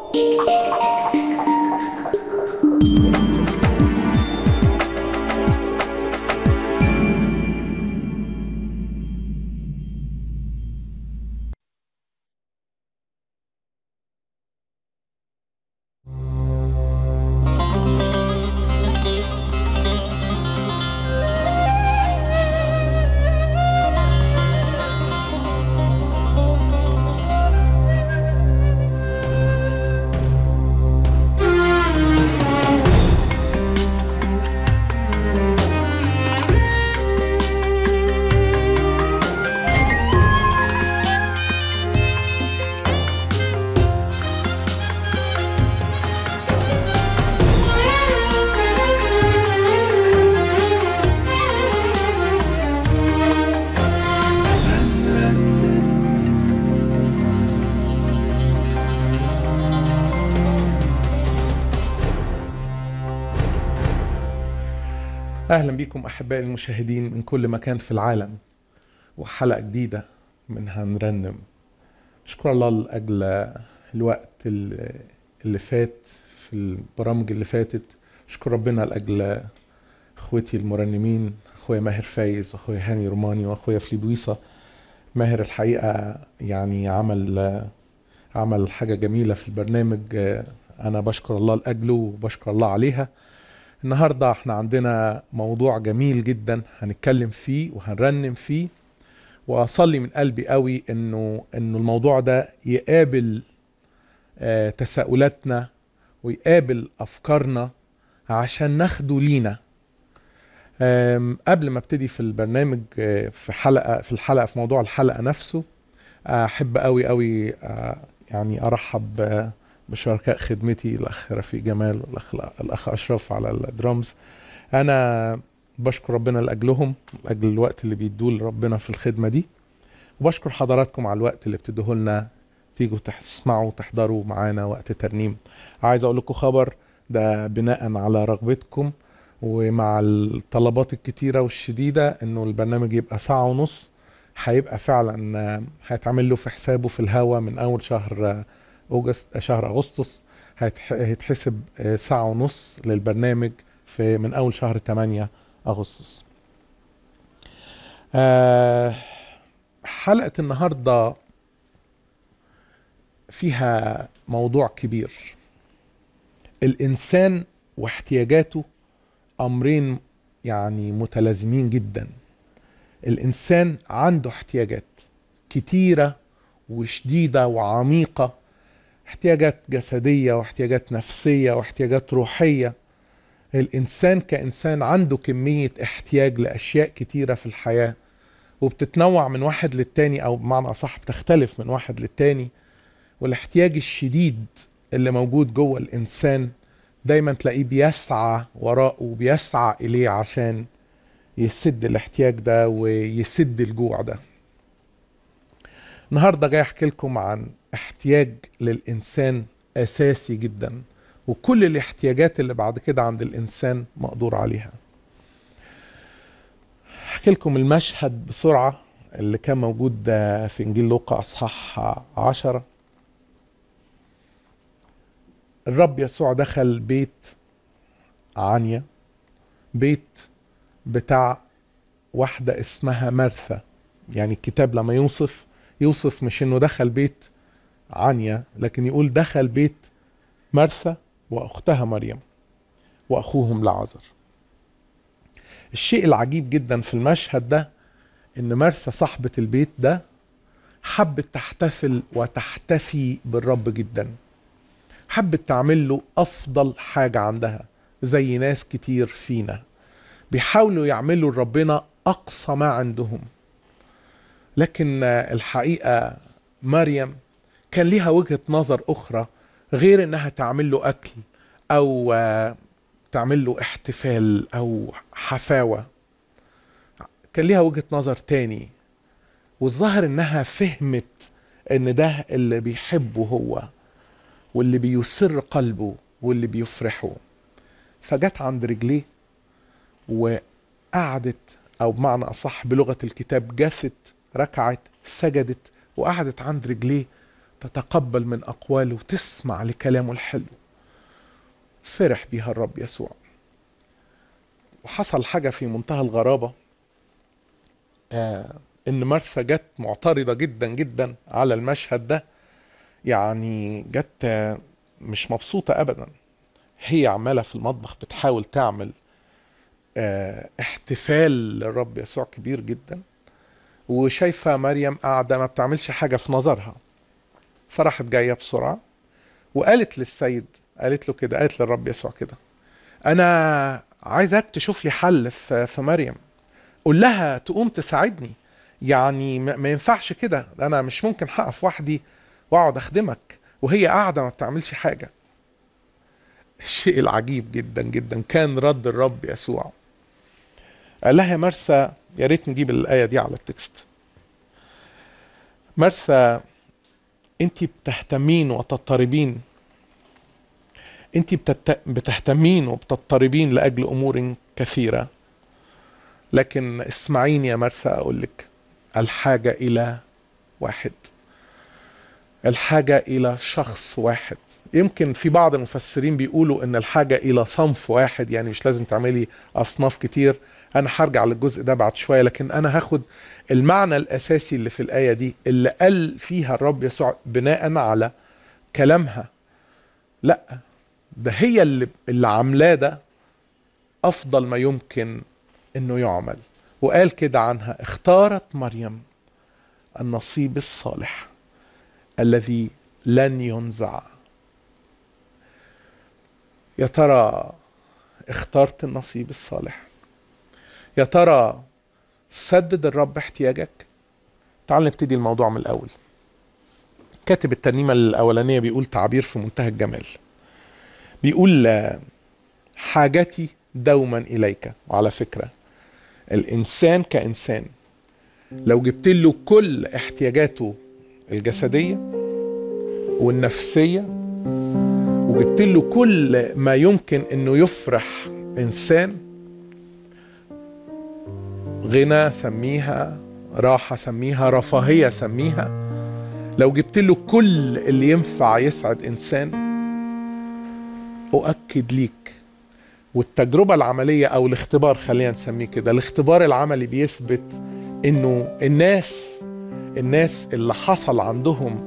اهلا بكم احبائي المشاهدين من كل مكان في العالم وحلقه جديده من هنرنم اشكر الله لاجل الوقت اللي اللي فات في البرامج اللي فاتت اشكر ربنا لاجل اخوتي المرنمين اخويا ماهر فايز واخويا هاني روماني واخويا فليبويصه ماهر الحقيقه يعني عمل عمل حاجه جميله في البرنامج انا بشكر الله لاجله وبشكر الله عليها النهارده احنا عندنا موضوع جميل جدا هنتكلم فيه وهنرنم فيه واصلي من قلبي قوي انه انه الموضوع ده يقابل آه تساؤلاتنا ويقابل افكارنا عشان ناخده لينا قبل ما ابتدي في البرنامج آه في حلقه في الحلقه في موضوع الحلقه نفسه احب قوي قوي آه يعني ارحب آه بشركاء خدمتي الاخ رفيق جمال والاخ الاخ اشرف على الدرامز انا بشكر ربنا لاجلهم لاجل الوقت اللي بيدوه لربنا في الخدمه دي وبشكر حضراتكم على الوقت اللي بتدوه لنا تيجوا تسمعوا وتحضروا معانا وقت ترنيم عايز اقول لكم خبر ده بناء على رغبتكم ومع الطلبات الكتيرة والشديدة انه البرنامج يبقى ساعة ونص هيبقى فعلا هيتعمل له في حسابه في الهوا من اول شهر أوجست شهر أغسطس هيتحسب ساعة ونص للبرنامج في من أول شهر 8 أغسطس حلقة النهاردة فيها موضوع كبير الإنسان واحتياجاته أمرين يعني متلازمين جدا الإنسان عنده احتياجات كتيرة وشديدة وعميقة احتياجات جسدية واحتياجات نفسية واحتياجات روحية الإنسان كإنسان عنده كمية احتياج لأشياء كتيرة في الحياة وبتتنوع من واحد للتاني أو بمعنى أصح بتختلف من واحد للتاني والاحتياج الشديد اللي موجود جوه الإنسان دايما تلاقيه بيسعى وراءه وبيسعى إليه عشان يسد الاحتياج ده ويسد الجوع ده النهارده جاي احكي لكم عن احتياج للانسان اساسي جدا وكل الاحتياجات اللي بعد كده عند الانسان مقدور عليها احكي لكم المشهد بسرعة اللي كان موجود في انجيل لوقا اصحاح عشرة الرب يسوع دخل بيت عنيا بيت بتاع واحدة اسمها مرثا يعني الكتاب لما يوصف يوصف مش انه دخل بيت عنيا لكن يقول دخل بيت مرثا واختها مريم واخوهم لعازر الشيء العجيب جدا في المشهد ده ان مرثا صاحبة البيت ده حبت تحتفل وتحتفي بالرب جدا حبت تعمل له افضل حاجة عندها زي ناس كتير فينا بيحاولوا يعملوا لربنا اقصى ما عندهم لكن الحقيقة مريم كان ليها وجهة نظر أخرى غير إنها تعمل له أكل أو تعمل له احتفال أو حفاوة كان ليها وجهة نظر تاني والظاهر إنها فهمت إن ده اللي بيحبه هو واللي بيسر قلبه واللي بيفرحه فجت عند رجليه وقعدت أو بمعنى أصح بلغة الكتاب جثت ركعت سجدت وقعدت عند رجليه تتقبل من أقواله وتسمع لكلامه الحلو فرح بيها الرب يسوع وحصل حاجة في منتهى الغرابة آه إن مرثا جت معترضة جدا جدا على المشهد ده يعني جت آه، مش مبسوطة أبدا هي عمالة في المطبخ بتحاول تعمل آه احتفال للرب يسوع كبير جدا وشايفة مريم قاعدة ما بتعملش حاجة في نظرها فراحت جاية بسرعة وقالت للسيد قالت له كده قالت للرب يسوع كده أنا عايزك تشوف لي حل في في مريم قول لها تقوم تساعدني يعني ما ما ينفعش كده أنا مش ممكن هقف وحدي وأقعد أخدمك وهي قاعدة ما بتعملش حاجة الشيء العجيب جدا جدا كان رد الرب يسوع قال لها يا مرثا يا ريت نجيب الآية دي على التكست مرثا انت بتهتمين وتضطربين انت بتت... بتهتمين وبتضطربين لاجل امور كثيره لكن اسمعيني يا مرثا اقول لك الحاجه الى واحد الحاجه الى شخص واحد يمكن في بعض المفسرين بيقولوا ان الحاجه الى صنف واحد يعني مش لازم تعملي اصناف كتير انا هرجع للجزء ده بعد شويه لكن انا هاخد المعنى الاساسي اللي في الايه دي اللي قال فيها الرب يسوع بناء على كلامها لا ده هي اللي اللي عاملاه ده افضل ما يمكن انه يعمل وقال كده عنها اختارت مريم النصيب الصالح الذي لن ينزع يا ترى اخترت النصيب الصالح يا ترى سدد الرب احتياجك تعال نبتدي الموضوع من الاول كاتب الترنيمه الاولانيه بيقول تعبير في منتهى الجمال بيقول آه، حاجتي دوما اليك وعلى فكره الانسان كانسان لو جبت له كل احتياجاته الجسديه والنفسيه وجبت له كل ما يمكن انه يفرح انسان غنى سميها راحه سميها رفاهيه سميها لو جبت له كل اللي ينفع يسعد انسان اؤكد ليك والتجربه العمليه او الاختبار خلينا نسميه كده الاختبار العملي بيثبت انه الناس الناس اللي حصل عندهم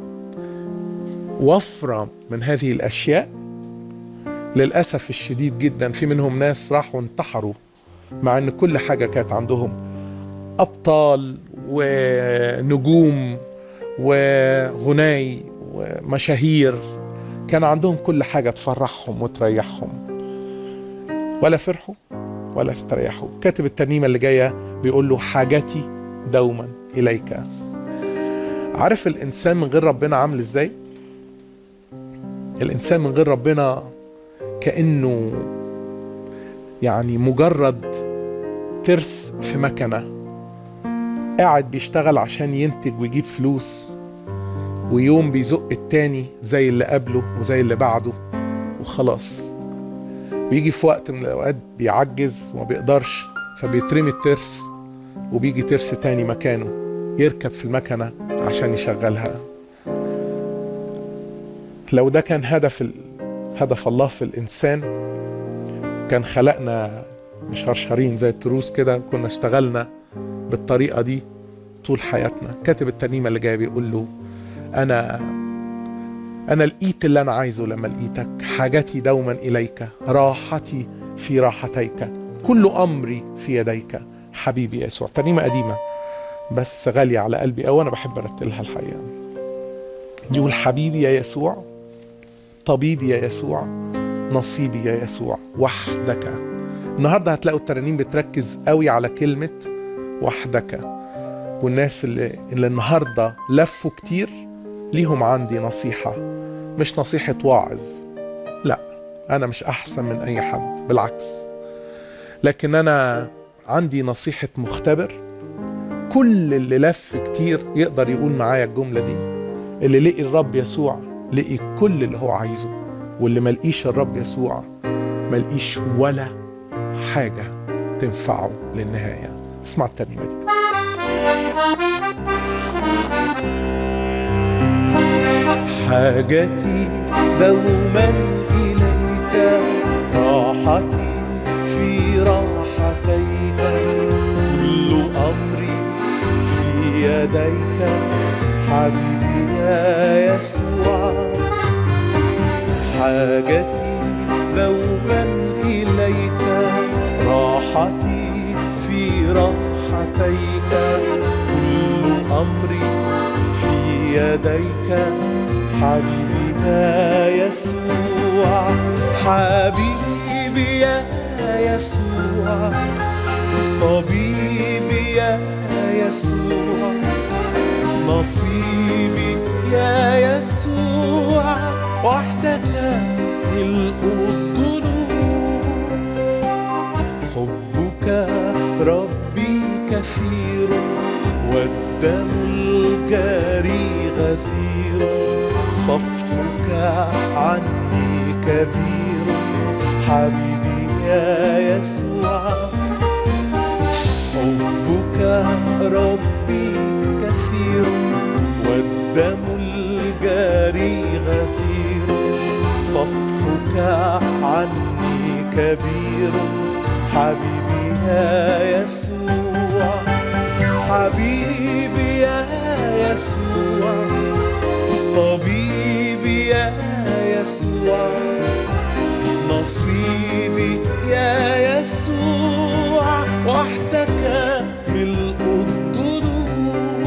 وفره من هذه الاشياء للاسف الشديد جدا في منهم ناس راحوا انتحروا مع ان كل حاجه كانت عندهم ابطال ونجوم وغناي ومشاهير كان عندهم كل حاجه تفرحهم وتريحهم ولا فرحوا ولا استريحوا كاتب الترنيمه اللي جايه بيقول له حاجتي دوما اليك عارف الانسان من غير ربنا عامل ازاي الانسان من غير ربنا كانه يعني مجرد ترس في مكنه قاعد بيشتغل عشان ينتج ويجيب فلوس ويوم بيزق التاني زي اللي قبله وزي اللي بعده وخلاص بيجي في وقت من الاوقات بيعجز وما بيقدرش فبيترمي الترس وبيجي ترس تاني مكانه يركب في المكنه عشان يشغلها لو ده كان هدف ال... هدف الله في الانسان كان خلقنا مشرشرين زي التروس كده كنا اشتغلنا بالطريقه دي طول حياتنا كاتب الترنيمه اللي جايه بيقول له انا انا لقيت اللي انا عايزه لما لقيتك حاجتي دوما اليك راحتي في راحتيك كل امري في يديك حبيبي يسوع ترنيمه قديمه بس غاليه على قلبي قوي انا بحب ارتلها الحقيقه يقول حبيبي يا يسوع طبيبي يا يسوع نصيبي يا يسوع وحدك النهارده هتلاقوا الترانيم بتركز قوي على كلمه وحدك والناس اللي, اللي النهارده لفوا كتير ليهم عندي نصيحه مش نصيحه واعظ لا انا مش احسن من اي حد بالعكس لكن انا عندي نصيحه مختبر كل اللي لف كتير يقدر يقول معايا الجمله دي اللي لقي الرب يسوع لقي كل اللي هو عايزه واللي ملقيش الرب يسوع ملقيش ولا حاجة تنفعه للنهاية اسمع الترنيمة دي حاجتي دوما إليك راحتي في راحتيك كل أمري في يديك حبيبي يا يسوع حاجتي دوما إليك راحتي في راحتيك كل أمري في يديك حبيبي يا يسوع حبيبي يا يسوع طبيبي يا يسوع نصيبي يا يسوع وحدك ملء الضلوع حبك ربي كثير والدم الجاري غزير صفحك عني كبير حبيبي يا يسوع حبك ربي كثير والدم الجاري غزير صفحك عني كبير حبيبي يا يسوع حبيبي يا يسوع طبيبي يا يسوع نصيبي يا يسوع وحدك ملء الضلوع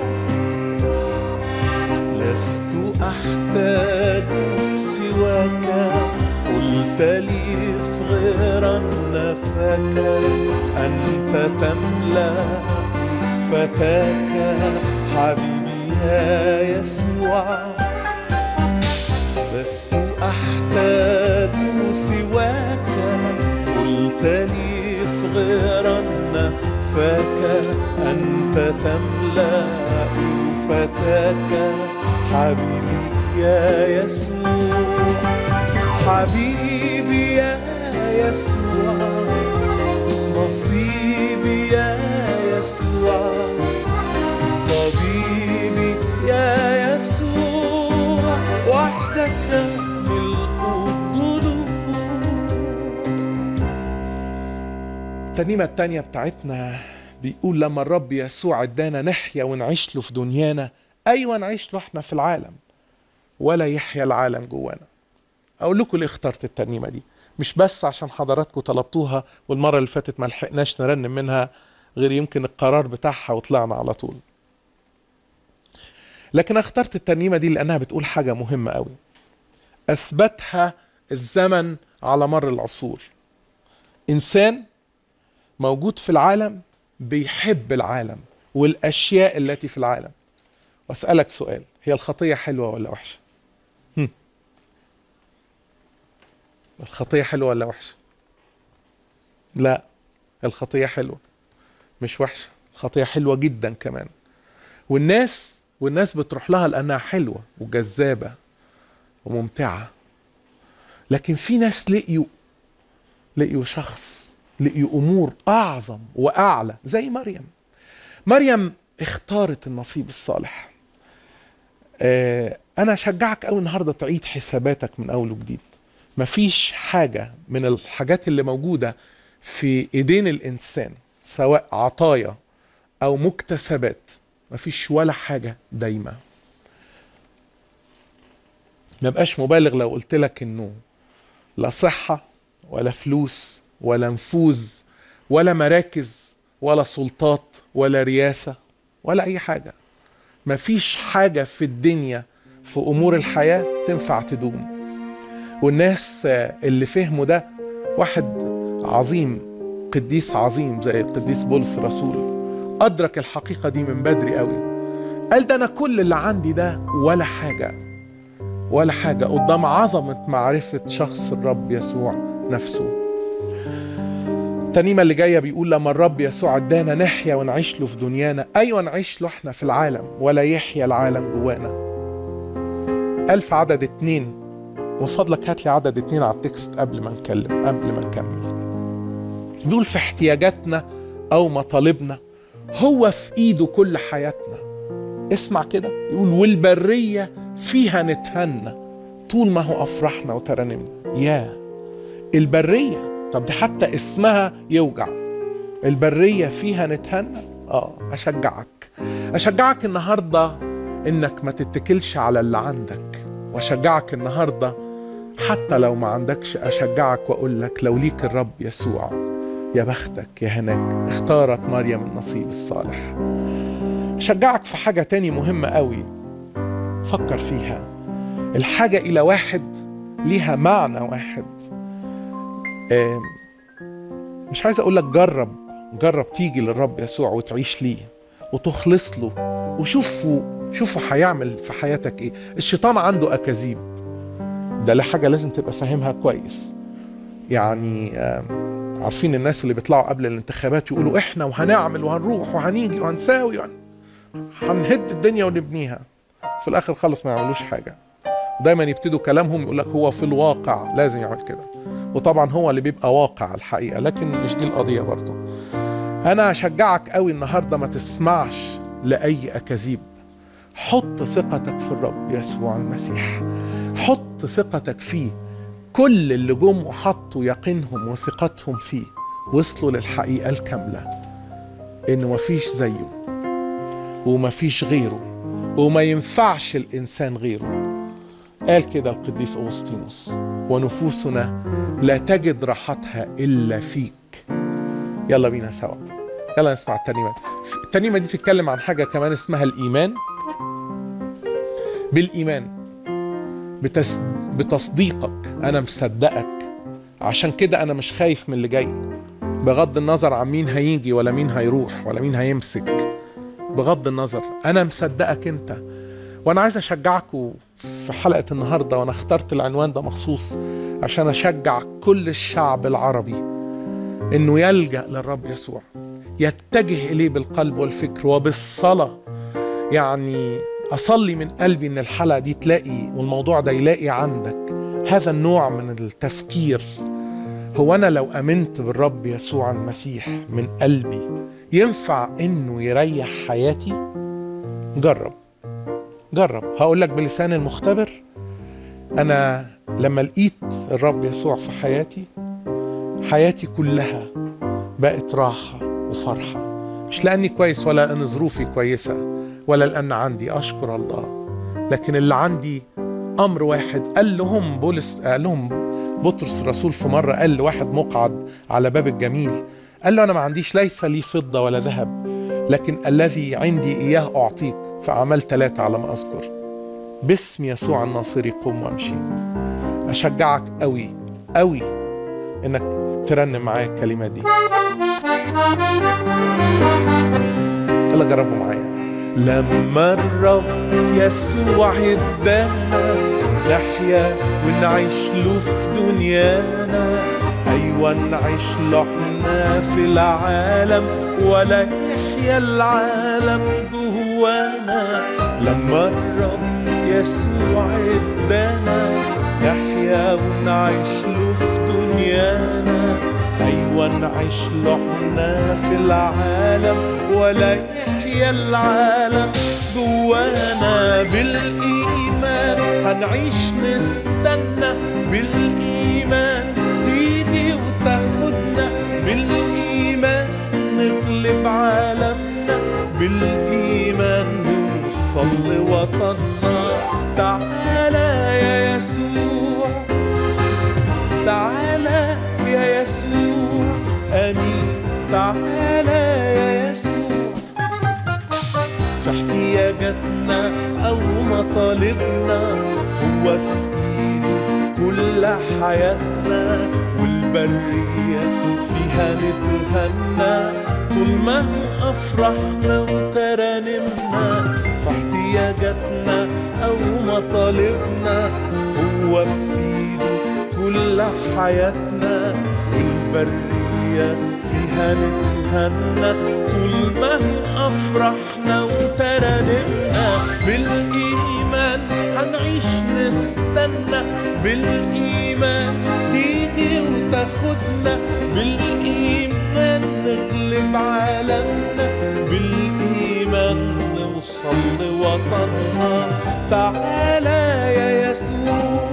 لست أحتاج سواك قلت لي فغير نفاك أنت تملأ فتاك حبيبي يا يسوع لست أحتاج سواك قلت لي فغير نفاك أنت تملأ فتاك حبيبي يا يسوع حبيبي يا يسوع نصيبي يا يسوع طبيبي يا يسوع وحدك ملء الضلوع الترنيمة التانية بتاعتنا بيقول لما الرب يسوع ادانا نحيا ونعيش له في دنيانا ايوه نعيش له احنا في العالم ولا يحيا العالم جوانا اقول لكم ليه اخترت الترنيمه دي مش بس عشان حضراتكم طلبتوها والمره اللي فاتت ما لحقناش نرنم منها غير يمكن القرار بتاعها وطلعنا على طول لكن اخترت الترنيمه دي لانها بتقول حاجه مهمه قوي اثبتها الزمن على مر العصور انسان موجود في العالم بيحب العالم والاشياء التي في العالم واسالك سؤال هي الخطيه حلوه ولا وحشه هم. الخطيه حلوه ولا وحشه لا الخطيه حلوه مش وحشه الخطيه حلوه جدا كمان والناس والناس بتروح لها لانها حلوه وجذابه وممتعه لكن في ناس لقيوا لقيوا شخص لقيوا امور اعظم واعلى زي مريم مريم اختارت النصيب الصالح آه انا اشجعك قوي النهارده تعيد حساباتك من اول وجديد مفيش حاجه من الحاجات اللي موجوده في ايدين الانسان سواء عطايا او مكتسبات مفيش ولا حاجه دايمه ما بقاش مبالغ لو قلت لك انه لا صحه ولا فلوس ولا نفوذ ولا مراكز ولا سلطات ولا رياسه ولا اي حاجه مفيش حاجه في الدنيا في امور الحياه تنفع تدوم والناس اللي فهموا ده واحد عظيم قديس عظيم زي القديس بولس الرسول ادرك الحقيقه دي من بدري قوي قال ده انا كل اللي عندي ده ولا حاجه ولا حاجه قدام عظمه معرفه شخص الرب يسوع نفسه الترنيمه اللي جايه بيقول لما الرب يسوع ادانا نحيا ونعيش له في دنيانا ايوه نعيش له احنا في العالم ولا يحيا العالم جوانا قال في عدد اتنين من فضلك هات لي عدد اتنين على التكست قبل ما نتكلم قبل ما نكمل بيقول في احتياجاتنا او مطالبنا هو في ايده كل حياتنا اسمع كده يقول والبريه فيها نتهنى طول ما هو افرحنا وترانمنا يا البريه طب دي حتى اسمها يوجع البريه فيها نتهنى اه اشجعك اشجعك النهارده انك ما تتكلش على اللي عندك واشجعك النهارده حتى لو ما عندكش اشجعك واقول لك لو ليك الرب يسوع يا بختك يا هناك اختارت مريم النصيب الصالح اشجعك في حاجه تاني مهمه قوي فكر فيها الحاجه الى واحد ليها معنى واحد مش عايز اقول لك جرب جرب تيجي للرب يسوع وتعيش ليه وتخلص له وشوفوا شوفوا هيعمل في حياتك ايه الشيطان عنده اكاذيب ده لا حاجه لازم تبقى فاهمها كويس يعني عارفين الناس اللي بيطلعوا قبل الانتخابات يقولوا احنا وهنعمل وهنروح وهنيجي وهنساوي وهن... هنهد الدنيا ونبنيها في الاخر خالص ما يعملوش حاجه دايما يبتدوا كلامهم يقول لك هو في الواقع لازم يعمل كده وطبعا هو اللي بيبقى واقع الحقيقه لكن مش دي القضيه برضه انا اشجعك قوي النهارده ما تسمعش لاي اكاذيب حط ثقتك في الرب يسوع المسيح حط ثقتك فيه كل اللي جم وحطوا يقينهم وثقتهم فيه وصلوا للحقيقه الكامله انه مفيش زيه ومفيش غيره وما ينفعش الانسان غيره قال كده القديس أوسطينوس ونفوسنا لا تجد راحتها إلا فيك يلا بينا سوا يلا نسمع الترنيمة الترنيمة دي تتكلم عن حاجة كمان اسمها الإيمان بالإيمان بتس... بتصديقك أنا مصدقك عشان كده أنا مش خايف من اللي جاي بغض النظر عن مين هيجي ولا مين هيروح ولا مين هيمسك بغض النظر أنا مصدقك أنت وانا عايز اشجعكم في حلقه النهارده وانا اخترت العنوان ده مخصوص عشان اشجع كل الشعب العربي انه يلجا للرب يسوع يتجه اليه بالقلب والفكر وبالصلاه يعني اصلي من قلبي ان الحلقه دي تلاقي والموضوع ده يلاقي عندك هذا النوع من التفكير هو انا لو امنت بالرب يسوع المسيح من قلبي ينفع انه يريح حياتي جرب جرب هقول لك بلسان المختبر انا لما لقيت الرب يسوع في حياتي حياتي كلها بقت راحه وفرحه مش لاني كويس ولا لان ظروفي كويسه ولا لان عندي اشكر الله لكن اللي عندي امر واحد قال لهم بولس قال لهم بطرس الرسول في مره قال لواحد مقعد على باب الجميل قال له انا ما عنديش ليس لي فضه ولا ذهب لكن الذي عندي اياه اعطيك في اعمال ثلاثه على ما اذكر باسم يسوع الناصري قم وامشي اشجعك قوي قوي انك ترنم معايا الكلمات دي يلا جربوا معايا لما الرب يسوع ادانا نحيا ونعيش له في دنيانا ايوه نعيش له احنا في العالم ولا يحيا العالم جوانا لما الرب يسوع ادانا نحيا ونعيش له في دنيانا ايوه نعيش له احنا في العالم ولا يحيا العالم جوانا بالايمان هنعيش نستنى بالايمان تيجي وتاخدنا بالايمان نغلب عالمنا بالايمان نوصل لوطننا تعالى يا يسوع تعالى يا يسوع امين تعالى يا يسوع في احتياجاتنا او مطالبنا هو في ايده كل حياتنا والبرية فيها نتهنى طول ما افرحنا وترانمنا في احتياجاتنا او مطالبنا هو في ايده كل حياتنا والبرية فيها نتهنى طول ما افرحنا وترانمنا بالايمان هنعيش نستنى بالايمان تيجي وتاخدنا بالايمان نغلب عالمنا بالايمان نوصل لوطننا تعالى يا يسوع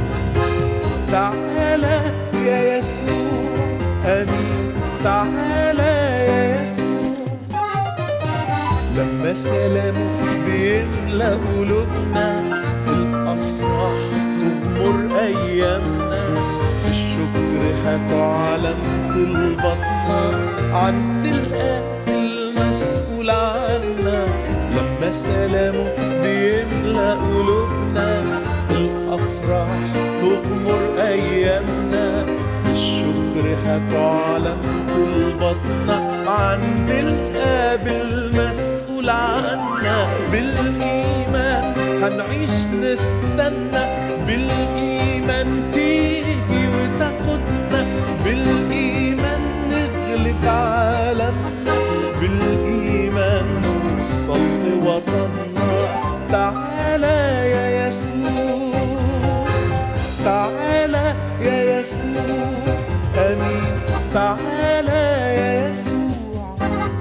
تعالى يا يسوع أمين تعالى يا يسوع لما سلامك بيملى قلوبنا الأفراح تغمر أيامنا الشكر هتعلم طلباتنا عند الآب المسؤول عنا لما سلامه بيملى قلوبنا الأفراح تغمر أيامنا الشكر هتعلم طلباتنا عند الآب المسؤول عنا بالإيمان هنعيش نستنى بالإيمان تيجي وتاخدنا بالإيمان نغلب عالمنا بالإيمان نوصل لوطننا تعالى يا يسوع تعالى يا يسوع أمين تعالى يا يسوع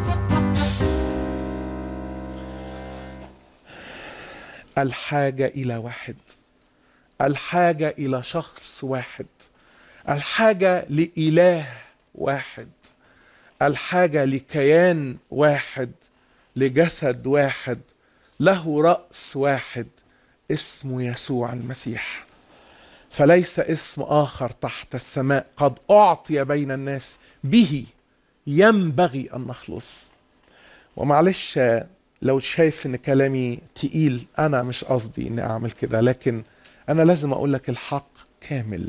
الحاجة إلى واحد الحاجة إلى شخص واحد الحاجة لإله واحد الحاجة لكيان واحد لجسد واحد له رأس واحد اسمه يسوع المسيح فليس اسم آخر تحت السماء قد أعطي بين الناس به ينبغي أن نخلص ومعلش لو شايف ان كلامي تقيل انا مش قصدي اني اعمل كده لكن انا لازم اقول لك الحق كامل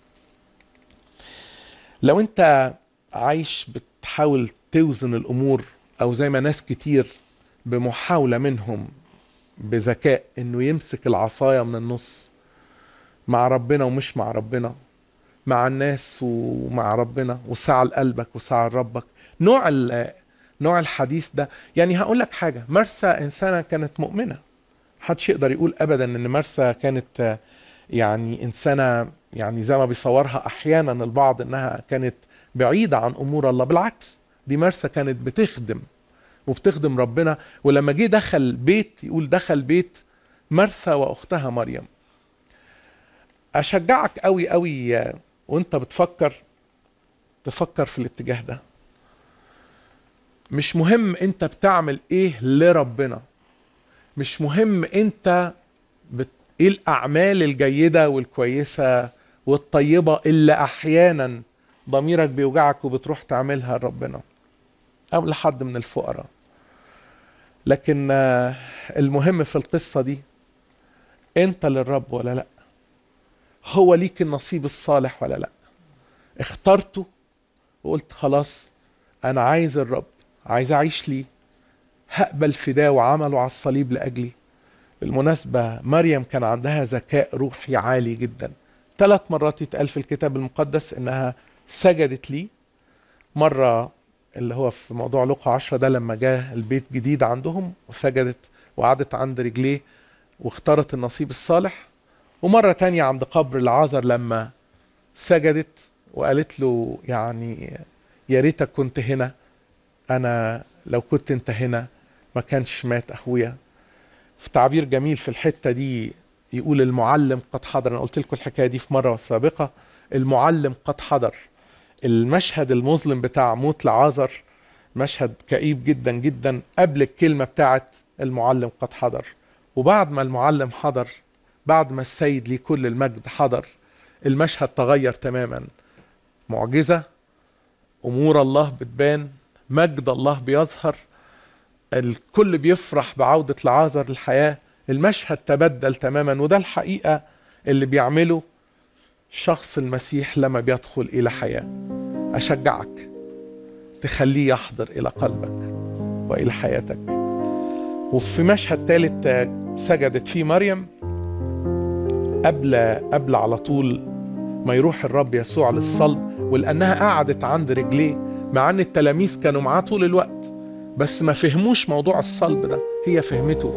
لو انت عايش بتحاول توزن الامور او زي ما ناس كتير بمحاولة منهم بذكاء انه يمسك العصاية من النص مع ربنا ومش مع ربنا مع الناس ومع ربنا وساعة لقلبك وساعة لربك نوع ال- نوع الحديث ده يعني هقول لك حاجة مرثى إنسانة كانت مؤمنة محدش يقدر يقول أبدا إن مرثى كانت آه، يعني إنسانة يعني زي ما بيصورها أحيانا البعض إنها كانت بعيدة عن أمور الله بالعكس دي مرثى كانت بتخدم وبتخدم ربنا ولما جه دخل بيت يقول دخل بيت مرثى وأختها مريم أشجعك قوي قوي آه، وانت بتفكر تفكر في الاتجاه ده مش مهم انت بتعمل ايه لربنا مش مهم انت بت... ايه الاعمال الجيده والكويسه والطيبه اللي احيانا ضميرك بيوجعك وبتروح تعملها لربنا او لحد من الفقراء لكن آه، المهم في القصه دي انت للرب ولا لا هو ليك النصيب الصالح ولا لا اخترته وقلت خلاص انا عايز الرب عايز اعيش ليه هقبل فداه وعمله على الصليب لاجلي بالمناسبة مريم كان عندها ذكاء روحي عالي جدا ثلاث مرات يتقال في الكتاب المقدس انها سجدت لي مرة اللي هو في موضوع لقا عشرة ده لما جاء البيت جديد عندهم وسجدت وقعدت عند رجليه واختارت النصيب الصالح ومرة تانية عند قبر العازر لما سجدت وقالت له يعني يا ريتك كنت هنا انا لو كنت انت هنا ما كانش مات اخويا في تعبير جميل في الحتة دي يقول المعلم قد حضر انا قلت لكم الحكاية دي في مرة سابقة المعلم قد حضر المشهد المظلم بتاع موت لعازر مشهد كئيب جدا جدا قبل الكلمة بتاعت المعلم قد حضر وبعد ما المعلم حضر بعد ما السيد ليه كل المجد حضر المشهد تغير تماما معجزة أمور الله بتبان مجد الله بيظهر الكل بيفرح بعودة لعازر للحياة المشهد تبدل تماما وده الحقيقة اللي بيعمله شخص المسيح لما بيدخل إلى حياة أشجعك تخليه يحضر إلى قلبك وإلى حياتك وفي مشهد ثالث سجدت فيه مريم قبل قبل على طول ما يروح الرب يسوع للصلب ولأنها قعدت عند رجليه مع أن التلاميذ كانوا معاه طول الوقت بس ما فهموش موضوع الصلب ده هي فهمته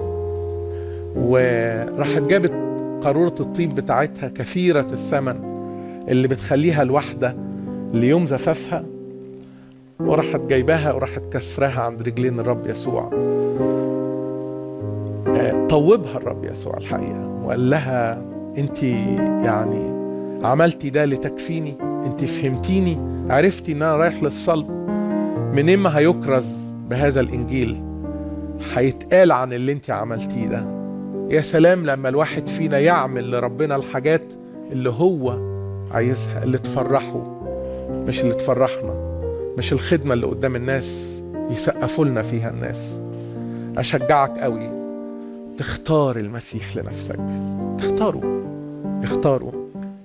وراحت جابت قارورة الطيب بتاعتها كثيرة الثمن اللي بتخليها الواحدة ليوم زفافها وراحت جايباها وراحت كسراها عند رجلين الرب يسوع طوبها الرب يسوع الحقيقة وقال لها انت يعني عملتي ده لتكفيني انت فهمتيني عرفتي ان انا رايح للصلب منين ما هيكرز بهذا الانجيل هيتقال عن اللي انت عملتيه ده يا سلام لما الواحد فينا يعمل لربنا الحاجات اللي هو عايزها اللي تفرحه مش اللي تفرحنا مش الخدمة اللي قدام الناس يسقفوا لنا فيها الناس أشجعك قوي تختار المسيح لنفسك تختاره اختاره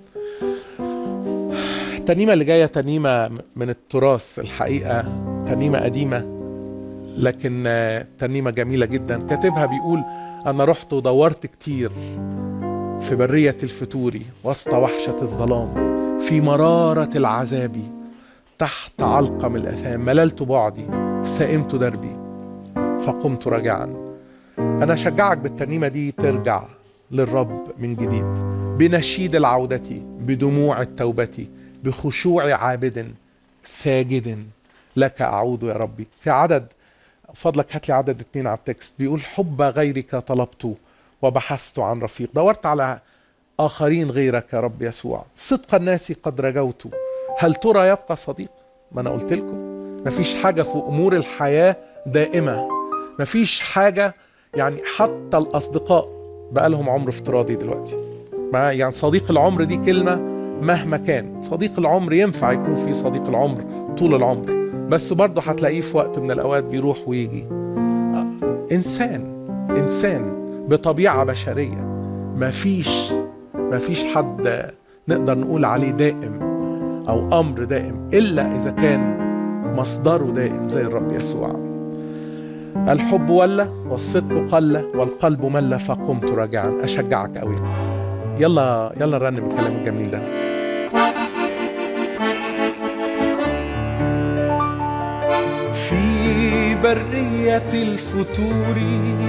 الترنيمة اللي جاية ترنيمة من التراث الحقيقة ترنيمة قديمة لكن ترنيمة جميلة جدا كاتبها بيقول أنا رحت ودورت كتير في برية الفتور وسط وحشة الظلام في مرارة العذاب تحت علقم الأثام مللت بعدي سئمت دربي فقمت راجعا أنا أشجعك بالترنيمة دي ترجع للرب من جديد بنشيد العودة بدموع التوبة بخشوع عابد ساجد لك أعود يا ربي في عدد فضلك هات لي عدد اتنين على التكست بيقول حب غيرك طلبت وبحثت عن رفيق دورت على آخرين غيرك يا رب يسوع صدق الناس قد رجوت هل ترى يبقى صديق ما أنا قلت لكم مفيش حاجة في أمور الحياة دائمة مفيش حاجة يعني حتى الأصدقاء بقى لهم عمر افتراضي دلوقتي ما يعني صديق العمر دي كلمة مهما كان صديق العمر ينفع يكون في صديق العمر طول العمر بس برضه هتلاقيه في وقت من الأوقات بيروح ويجي إنسان إنسان بطبيعة بشرية مفيش مفيش حد نقدر نقول عليه دائم أو أمر دائم إلا إذا كان مصدره دائم زي الرب يسوع الحب ولى والصدق قل والقلب مل فقمت راجعا أشجعك قوي يلا يلا نرنم الكلام الجميل ده في برية الفتور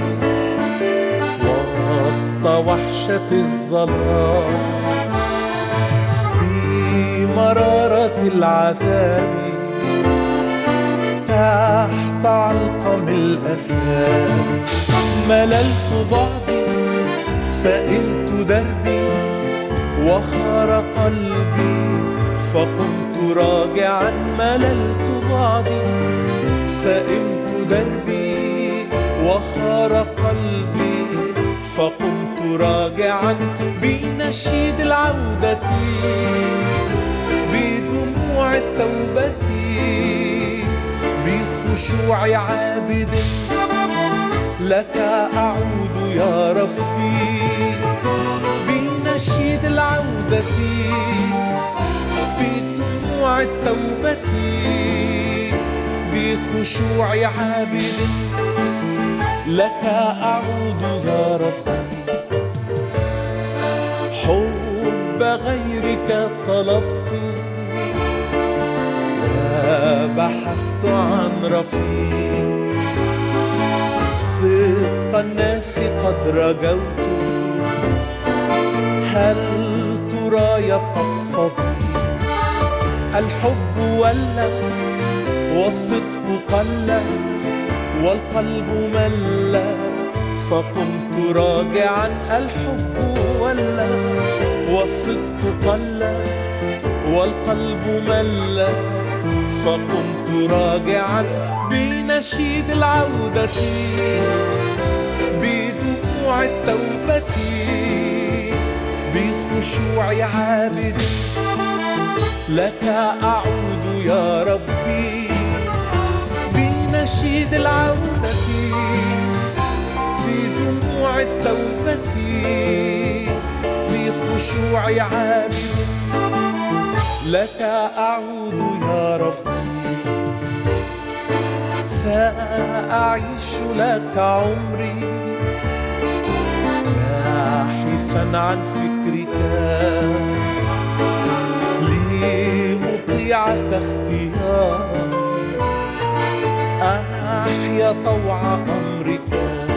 وسط وحشة الظلام في مرارة العذاب تحت علقم الأثام مللت بعضي سئمت دربي وخار قلبي فقمت راجعا مللت بعضي سئمت دربي وخار قلبي فقمت راجعا بنشيد العودة بدموع التوبة بخشوع عابد لك أعود يا ربي بنشيد العودة بدموع التوبة بخشوع عابد لك أعود يا ربي حب غيرك طلبت وبحثت عن رفيق صدق الناس قد رجوت هل ترى يبقى الصديق الحب ولى والصدق قل والقلب مل فقمت راجعا الحب ولى والصدق قل والقلب مل فقمت راجعا بنشيد العودة بدموع التوبة بخشوع عابد لك أعود يا ربي بنشيد العودة بدموع التوبة بخشوع عابد لك أعود يا ربي سأعيش لك عمري باحثا عن فكرك لأطيعك اختيار أحيا طوع أمرك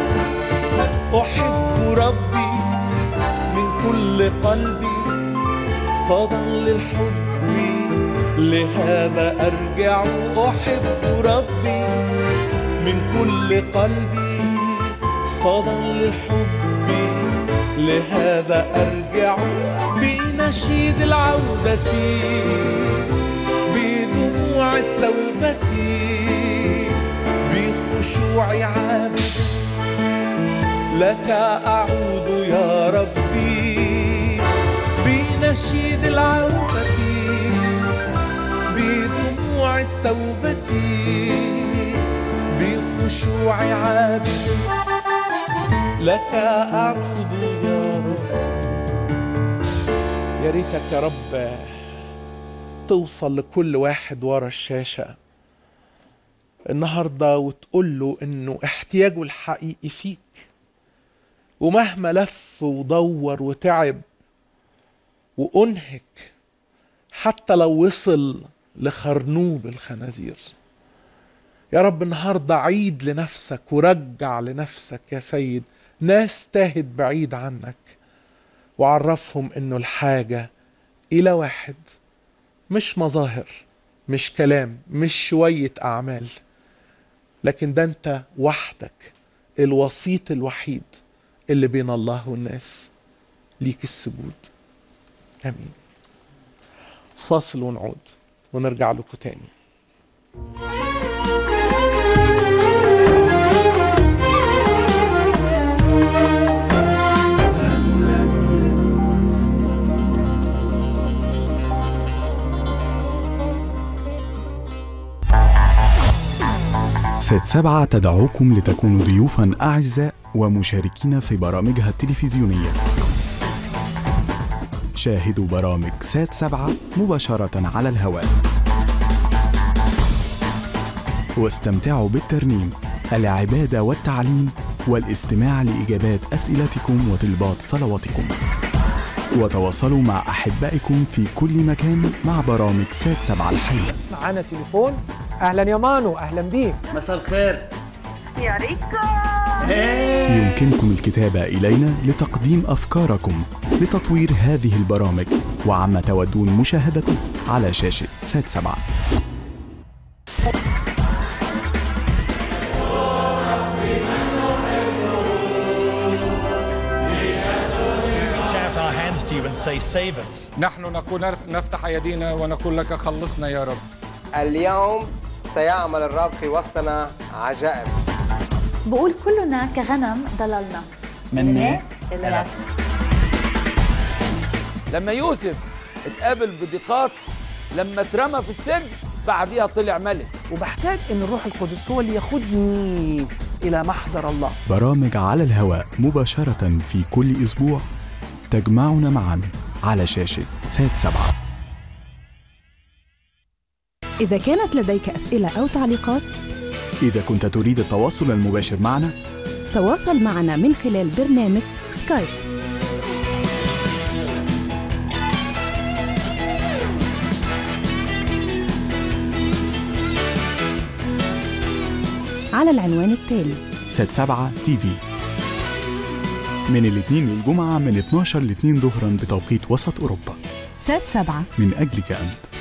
أحب ربي من كل قلبي صدى للحب لهذا أرجع أحب ربي من كل قلبي صدى للحب لهذا أرجع بنشيد العودة بدموع التوبة بخشوع عابد لك أعود يا ربي بنشيد العودة بدموع التوبة بخشوع عابد لك أعود يا رب يا ريتك يا رب توصل لكل واحد ورا الشاشة النهاردة وتقول له إنه احتياجه الحقيقي فيك ومهما لف ودور وتعب وأنهك حتى لو وصل لخرنوب الخنازير يا رب النهاردة عيد لنفسك ورجع لنفسك يا سيد ناس تاهت بعيد عنك وعرفهم انه الحاجة الى واحد مش مظاهر مش كلام مش شوية اعمال لكن ده انت وحدك الوسيط الوحيد اللي بين الله والناس ليك السجود امين فاصل ونعود ونرجع لكم تاني ست سبعة تدعوكم لتكونوا ضيوفا أعزاء ومشاركين في برامجها التلفزيونية شاهدوا برامج سات سبعة مباشرة على الهواء واستمتعوا بالترنيم العبادة والتعليم والاستماع لإجابات أسئلتكم وطلبات صلواتكم وتواصلوا مع أحبائكم في كل مكان مع برامج سات سبعة الحية معانا تليفون اهلا يا مانو اهلا بيك مساء الخير يا ريكو يمكنكم الكتابة إلينا لتقديم أفكاركم لتطوير هذه البرامج وعما تودون مشاهدته على شاشة سات سبعة shout our hands to you and say, Save us. نحن نقول نفتح أيدينا ونقول لك خلصنا يا رب اليوم سيعمل الرب في وسطنا عجائب بقول كلنا كغنم ضللنا من هناك إلى هناك. لما يوسف اتقابل بضيقات لما اترمى في السجن بعديها طلع ملك وبحتاج ان الروح القدس هو اللي ياخدني الى محضر الله برامج على الهواء مباشرة في كل أسبوع تجمعنا معا على شاشة سات سبعة إذا كانت لديك أسئلة أو تعليقات إذا كنت تريد التواصل المباشر معنا تواصل معنا من خلال برنامج سكايب على العنوان التالي سات سبعة تي في من الاثنين للجمعة من 12 ل 2 ظهرا بتوقيت وسط أوروبا سات سبعة من أجلك أنت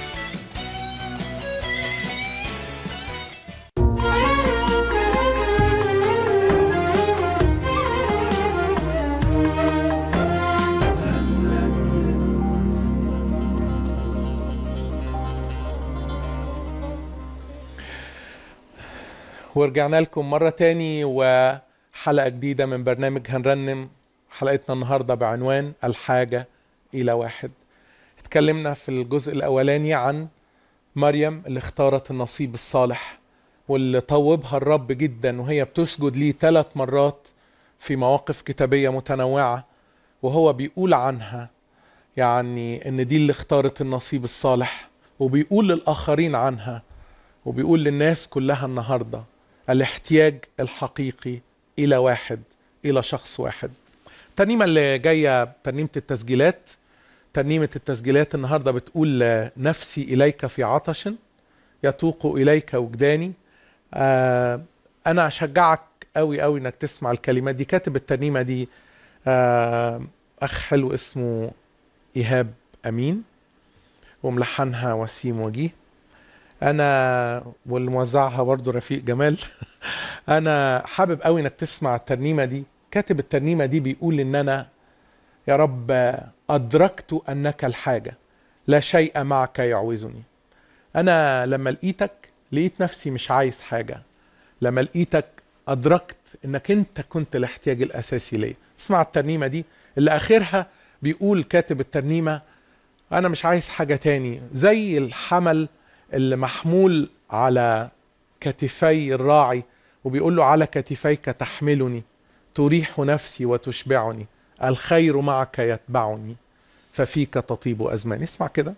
ورجعنا لكم مرة تاني وحلقة جديدة من برنامج هنرنم حلقتنا النهاردة بعنوان الحاجة إلى واحد اتكلمنا في الجزء الأولاني عن مريم اللي اختارت النصيب الصالح واللي طوبها الرب جدا وهي بتسجد ليه ثلاث مرات في مواقف كتابية متنوعة وهو بيقول عنها يعني ان دي اللي اختارت النصيب الصالح وبيقول للآخرين عنها وبيقول للناس كلها النهارده الاحتياج الحقيقي الى واحد الى شخص واحد الترنيمه اللي جايه ترنيمه التسجيلات ترنيمه التسجيلات النهارده بتقول نفسي اليك في عطش يتوق اليك وجداني آه انا اشجعك قوي قوي انك تسمع الكلمات دي كاتب الترنيمه دي آه اخ حلو اسمه ايهاب امين وملحنها وسيم وجيه انا واللي موزعها برضو رفيق جمال انا حابب قوي انك تسمع الترنيمه دي كاتب الترنيمه دي بيقول ان انا يا رب ادركت انك الحاجه لا شيء معك يعوزني انا لما لقيتك لقيت نفسي مش عايز حاجه لما لقيتك ادركت انك انت كنت الاحتياج الاساسي ليا اسمع الترنيمه دي اللي اخرها بيقول كاتب الترنيمه انا مش عايز حاجه تاني زي الحمل اللي محمول على كتفي الراعي وبيقول له على كتفيك تحملني تريح نفسي وتشبعني الخير معك يتبعني ففيك تطيب أزماني اسمع كده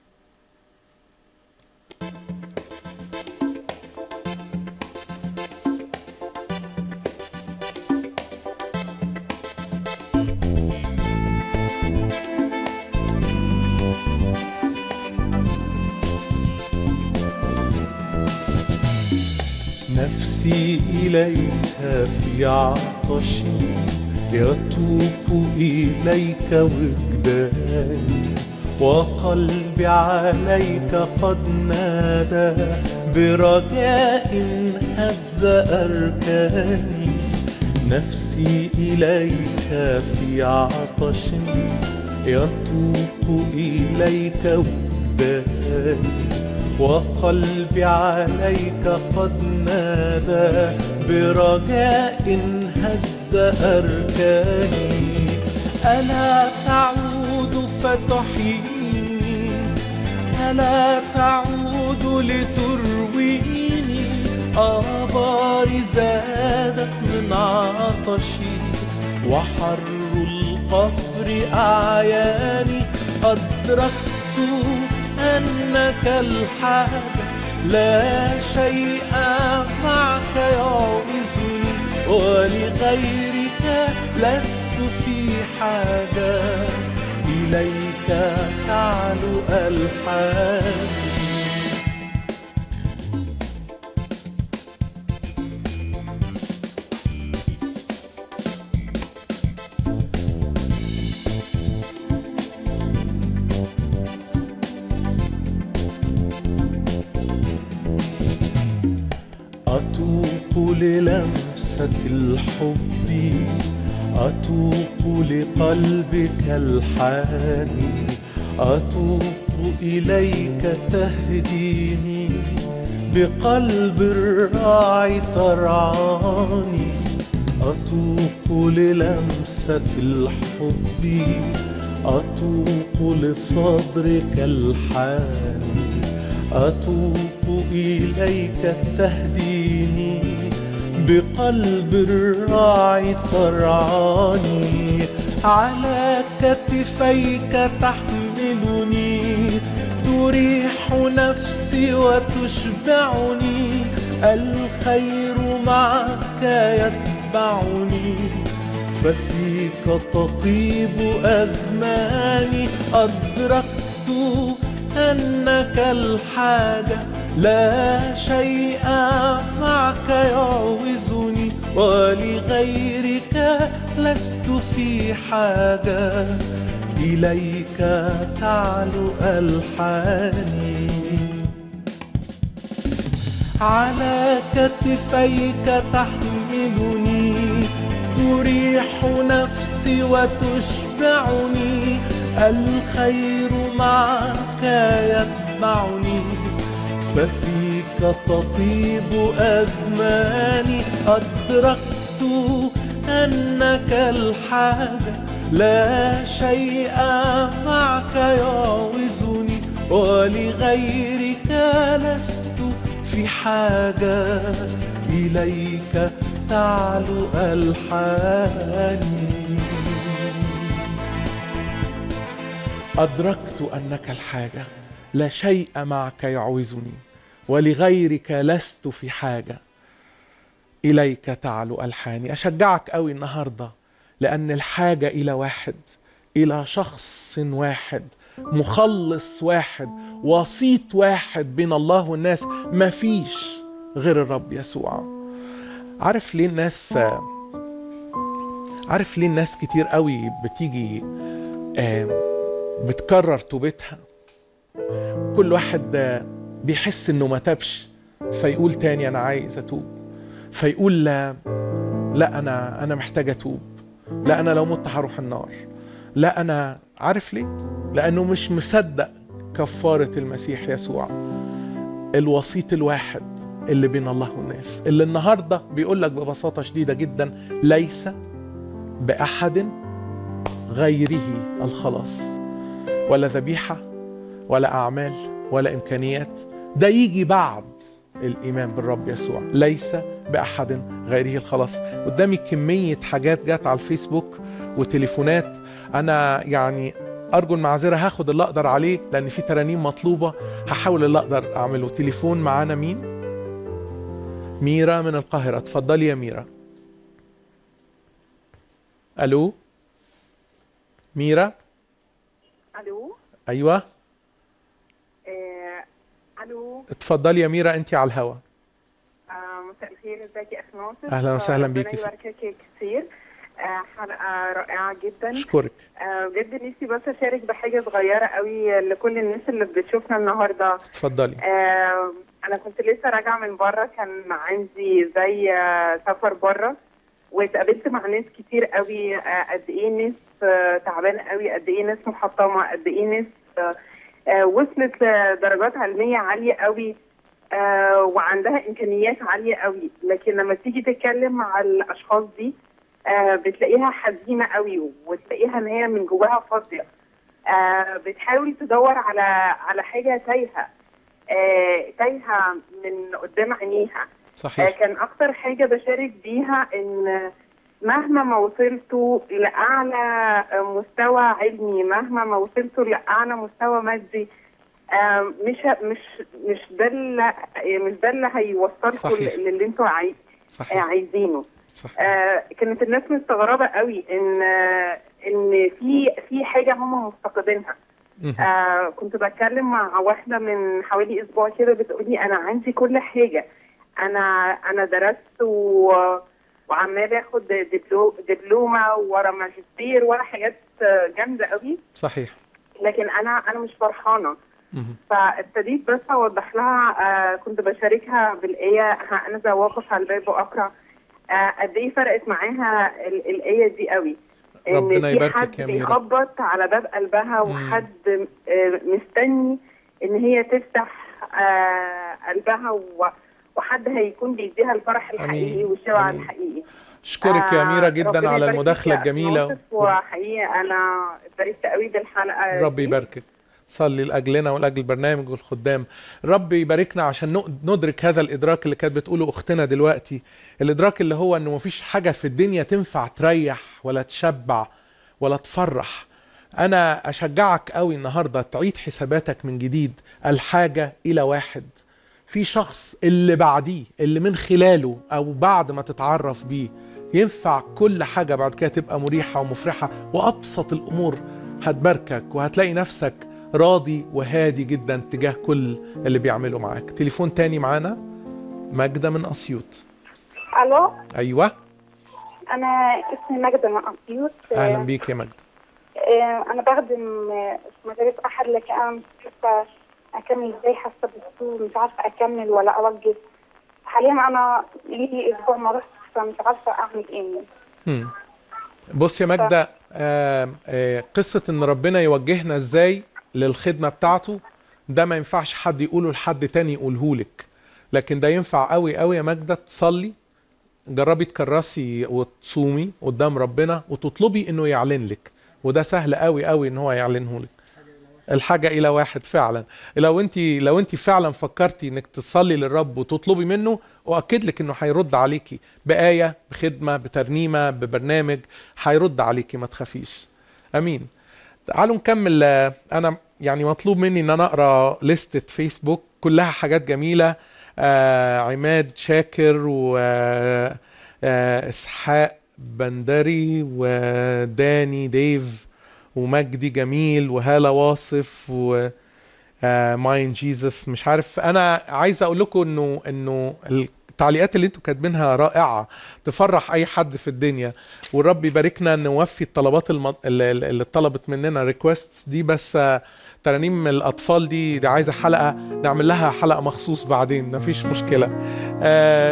نفسي إليك في عطشي يتوب إليك وجداني وقلبي عليك قد نادى برجاء هز أركاني نفسي إليك في عطش يتوب إليك وجداني وقلبي عليك قد نادى برجاء هز أركاني ألا تعود فتحييني ألا تعود لترويني آباري زادت من عطشي وحر القفر أعياني أدركت أنك الحاجة لا شيء معك يعوزني ولغيرك لست في حاجة إليك تعلو ألحاني أتوق للمسة الحب أتوق لقلبك الحاني أتوق إليك تهديني بقلب الراعي ترعاني أتوق للمسة الحب أتوق لصدرك الحاني أتوب إليك تهديني بقلب الراعي ترعاني على كتفيك تحملني تريح نفسي وتشبعني الخير معك يتبعني ففيك تطيب أزماني أدركت أنك الحاجة لا شيء معك يعوزني ولغيرك لست في حاجة إليك تعلو ألحاني على كتفيك تحملني تريح نفسي وتشبعني الخير معك يتبعني ففيك تطيب أزماني أدركت أنك الحاجة لا شيء معك يعوزني ولغيرك لست في حاجة إليك تعلو ألحاني أدركت أنك الحاجة لا شيء معك يعوزني ولغيرك لست في حاجة إليك تعلو ألحاني أشجعك أوي النهاردة لأن الحاجة إلى واحد إلى شخص واحد مخلص واحد وسيط واحد بين الله والناس مفيش غير الرب يسوع عارف ليه الناس عارف ليه الناس كتير قوي بتيجي بتكرر توبتها كل واحد بيحس انه ما تابش فيقول تاني انا عايز اتوب فيقول لا لا انا انا محتاج اتوب لا انا لو مت هروح النار لا انا عارف ليه لانه مش مصدق كفاره المسيح يسوع الوسيط الواحد اللي بين الله والناس اللي النهارده بيقول لك ببساطه شديده جدا ليس باحد غيره الخلاص ولا ذبيحه ولا اعمال ولا امكانيات ده يجي بعد الايمان بالرب يسوع ليس باحد غيره الخلاص قدامي كميه حاجات جت على الفيسبوك وتليفونات انا يعني ارجو المعذره هاخد اللي اقدر عليه لان في ترانيم مطلوبه هحاول اللي اقدر اعمله تليفون معانا مين ميرا من القاهره اتفضلي يا ميرا الو ميرا الو ايوه آه، الو اتفضلي يا ميرا انت على الهوا آه، مساء الخير ازيك يا اخي ناصر أهلاً وسهلاً آه، ربنا بيكي. يباركك كتير آه، حلقه رائعه جدا اشكرك آه، بجد نفسي بس اشارك بحاجه صغيره قوي لكل الناس اللي بتشوفنا النهارده اتفضلي آه، انا كنت لسه راجعه من بره كان عندي زي آه، سفر بره واتقابلت مع ناس كتير قوي آه، قد ايه ناس آه، تعبانه قوي قد ايه ناس محطمه قد ايه ناس آه، آه، وصلت لدرجات علميه عاليه قوي آه، وعندها امكانيات عاليه قوي لكن لما تيجي تتكلم مع الاشخاص دي آه، بتلاقيها حزينه قوي وتلاقيها ان هي من جواها فاضيه آه، بتحاول تدور على على حاجه تايهه آه، تايهه من قدام عينيها آه، صحيح كان اكتر حاجه بشارك بيها ان مهما ما وصلتوا لاعلى مستوى علمي مهما ما وصلتوا لاعلى مستوى مادي آه، مش ه- مش مش ده اللي مش ده اللي هيوصلكم صحيح. للي انتوا عاي... آه، صحيح عايزينه صح آه، كانت الناس مستغربه قوي ان آه، ان في في حاجه هم مفتقدينها مهم. آه كنت بتكلم مع واحدة من حوالي أسبوع كده بتقولي أنا عندي كل حاجة أنا أنا درست و... وعمال آخد دبلو... دبلومة ورا ماجستير ورا حاجات آه، جامدة قوي صحيح لكن أنا أنا مش فرحانة مهم. فابتديت بس أوضح لها آه كنت بشاركها بالآية ها أنا ذا واقف على الباب وأقرأ آه قد إيه فرقت معاها ال... الآية دي قوي ربنا إن في يباركك حد يا ميرا. بيخبط على باب قلبها مم. وحد آه، مستني ان هي تفتح آه، قلبها و- وحد هيكون بيديها الفرح الحقيقي أمين. والشبع أمين. الحقيقي اشكرك يا آه، ميرا جدا ربنا على يبارك المداخله فيك يا الجميله ناصف، وحقيقي انا اتباركت قوي بالحلقه رب دي. يباركك صلي لاجلنا ولاجل البرنامج والخدام رب يباركنا عشان نق- ندرك هذا الادراك اللي كانت بتقوله اختنا دلوقتي الادراك اللي هو انه مفيش حاجه في الدنيا تنفع تريح ولا تشبع ولا تفرح انا اشجعك قوي النهارده تعيد حساباتك من جديد الحاجه الى واحد في شخص اللي بعديه اللي من خلاله او بعد ما تتعرف بيه ينفع كل حاجه بعد كده تبقى مريحه ومفرحه وابسط الامور هتباركك وهتلاقي نفسك راضي وهادي جدا تجاه كل اللي بيعمله معاك تليفون تاني معانا ماجدة من أسيوط الو أيوة انا اسمي ماجدة من اسيوط أهلا بيك يا ماجدة آه، انا بخدم آه، في مدارس احد لكن انا مش عارفه اكمل ازاي حاسه بالسوء مش عارفه اكمل ولا اوجه حاليا انا لي اسبوع ما رحت فمش عارفه اعمل ايه هم. بص يا ماجدة آه آه قصة إن ربنا يوجهنا إزاي للخدمة بتاعته ده ما ينفعش حد يقوله لحد تاني يقولهولك لكن ده ينفع قوي قوي يا ماجدة تصلي جربي تكرسي وتصومي قدام ربنا وتطلبي انه يعلن لك وده سهل قوي قوي ان هو يعلنه لك الحاجة إلى واحد فعلا لو أنت لو أنت فعلا فكرتي إنك تصلي للرب وتطلبي منه أؤكد لك إنه هيرد عليكي بآية بخدمة بترنيمة ببرنامج هيرد عليكي ما تخافيش أمين تعالوا نكمل آه، أنا يعني مطلوب مني إن أنا أقرأ لستة فيسبوك كلها حاجات جميلة آه عماد شاكر و آه، آه، إسحاق بندري وداني ديف ومجدي جميل وهالة واصف و آه، ماين جيسس مش عارف انا عايز اقول لكم انه انه التعليقات اللي انتوا كاتبينها رائعه تفرح اي حد في الدنيا والرب يباركنا نوفي الطلبات الم... اللي اللي اتطلبت مننا ريكويست دي بس آه، ترانيم الاطفال دي, دي عايزه حلقه نعمل لها حلقه مخصوص بعدين مفيش مشكله آه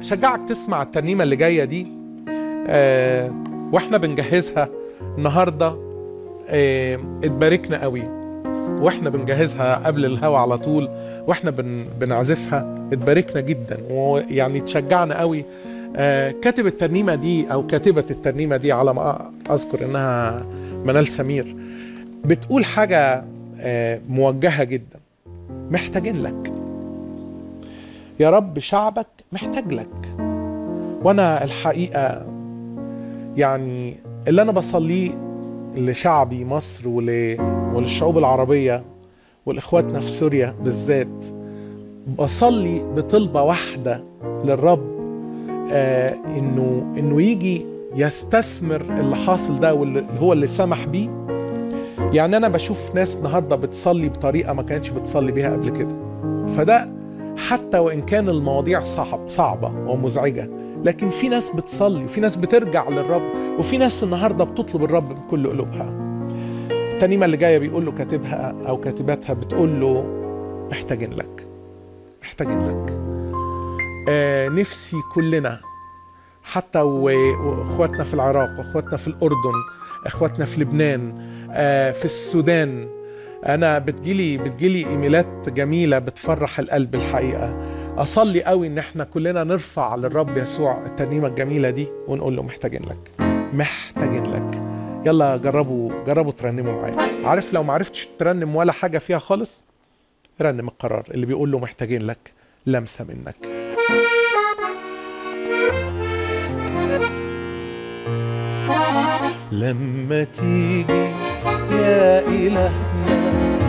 شجعك تسمع الترنيمة اللي جاية دي آه واحنا بنجهزها النهاردة آه اتباركنا قوي واحنا بنجهزها قبل الهوا على طول واحنا بن بنعزفها اتباركنا جدا ويعني تشجعنا قوي آه كاتب الترنيمة دي او كاتبة الترنيمة دي على ما اذكر انها منال سمير بتقول حاجة آه موجهة جدا محتاجين لك يا رب شعبك محتاج لك وانا الحقيقه يعني اللي انا بصليه لشعبي مصر ول... وللشعوب العربيه والاخواتنا في سوريا بالذات بصلي بطلبه واحده للرب آه انه انه يجي يستثمر اللي حاصل ده واللي هو اللي سمح بيه يعني انا بشوف ناس النهارده بتصلي بطريقه ما كانتش بتصلي بيها قبل كده فده حتى وان كان المواضيع صعب صعبه ومزعجه لكن في ناس بتصلي وفي ناس بترجع للرب وفي ناس النهارده بتطلب الرب بكل قلوبها الترنيمه اللي جايه بيقول له كاتبها او كاتباتها بتقول له محتاجين لك محتاجين لك آه نفسي كلنا حتى واخواتنا في العراق واخواتنا في الاردن اخواتنا في لبنان آه في السودان انا بتجيلي بتجيلي ايميلات جميله بتفرح القلب الحقيقه اصلي قوي ان احنا كلنا نرفع للرب يسوع الترنيمه الجميله دي ونقول له محتاجين لك محتاجين لك يلا جربوا جربوا ترنموا معايا عارف لو ما عرفتش ترنم ولا حاجه فيها خالص رنم القرار اللي بيقول له محتاجين لك لمسه منك لما تيجي يا إلهنا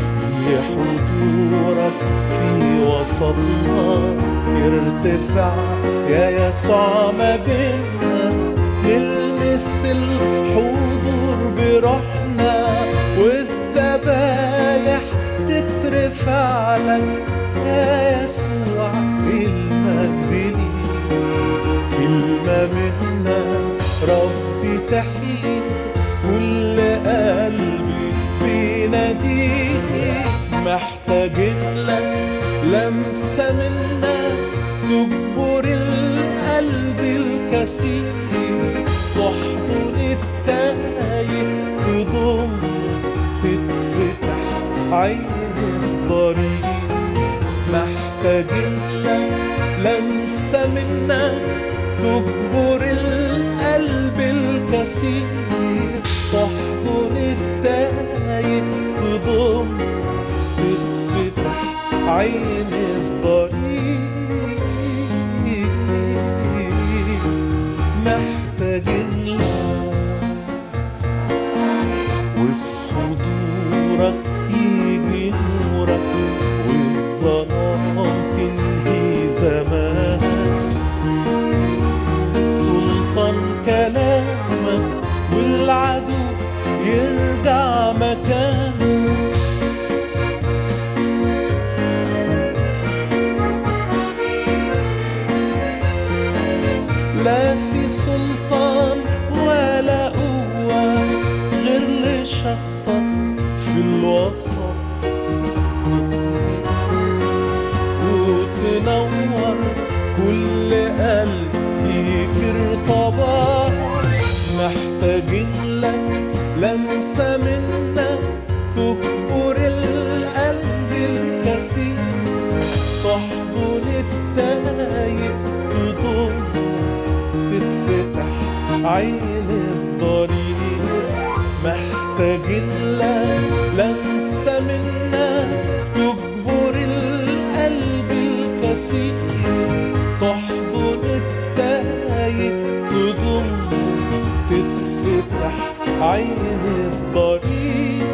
بحضورك في وسطنا ارتفع يا يسوع ما بينا نلمس الحضور بروحنا والذبايح تترفع لك يا يسوع المجد ليك كلمة منا ربي تحيي كل قلبي بيناديك محتاجين لك لمسة منا تجبر القلب الكثير تحضن التايه تضم تتفتح عين الضريق محتاجين لك لمسة منا تجبر القلب الكثير تحضن التايه تضم تتفتح عين الضريق محتاجين لك وفي حضورك يجي نورك والظلام تنهي زمان سلطان كلامك والعدو يرجع مكانه لا في سلطان ولا قوة غير لشخصك في الوسط وتنور كل قلب يجر طبعا محتاجين لك لمسة منك تكبر القلب الكثير تحضن التايه تضم تتفتح عين الضريق محتاجين لك لمسة منك تجبر القلب الكثير تحضن التايه تضم تتفتح عين الضريق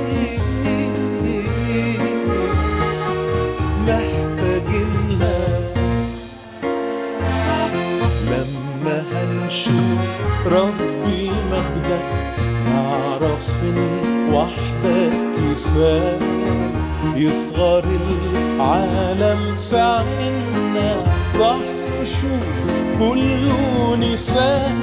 محتاجين لك لما هنشوف ربي مجدك نعرف ان وحدك كفاية يصغر العالم في عنا راح نشوف كله نفاق